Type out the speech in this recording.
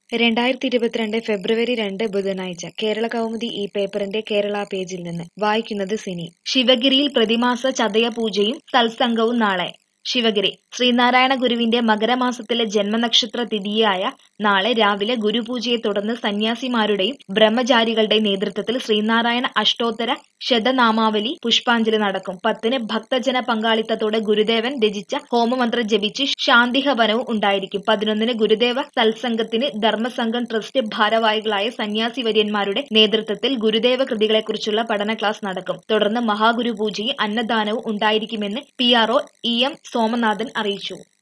രണ്ടായിരത്തി ഇരുപത്തിരണ്ട് ഫെബ്രുവരി രണ്ട് ബുധനാഴ്ച കേരള കൗമുദി ഈ പേപ്പറിന്റെ കേരള പേജിൽ നിന്ന് വായിക്കുന്നത് സിനി ശിവഗിരിയിൽ പ്രതിമാസ ചതയ പൂജയും സത്സംഗവും നാളെ ശിവഗിരി ശ്രീനാരായണ ഗുരുവിന്റെ മകരമാസത്തിലെ ജന്മനക്ഷത്ര തിഥിയായ നാളെ രാവിലെ ഗുരുപൂജയെ തുടർന്ന് സന്യാസിമാരുടെയും ബ്രഹ്മചാരികളുടെയും നേതൃത്വത്തിൽ ശ്രീനാരായണ അഷ്ടോത്തര ശതനാമാവലി പുഷ്പാഞ്ജലി നടക്കും പത്തിന് ഭക്തജന പങ്കാളിത്തത്തോടെ ഗുരുദേവൻ രചിച്ച ഹോമമന്ത്രം ജപിച്ച് ശാന്തിഹവനവും ഉണ്ടായിരിക്കും പതിനൊന്നിന് ഗുരുദേവ സത്സംഗത്തിന് ധർമ്മസംഘം ട്രസ്റ്റ് ഭാരവാഹികളായ സന്യാസി വര്യന്മാരുടെ നേതൃത്വത്തിൽ ഗുരുദേവ കൃതികളെക്കുറിച്ചുള്ള പഠന ക്ലാസ് നടക്കും തുടർന്ന് മഹാഗുരു പൂജയും അന്നദാനവും ഉണ്ടായിരിക്കുമെന്ന് P R O E M Somanathan അറിയിച്ചു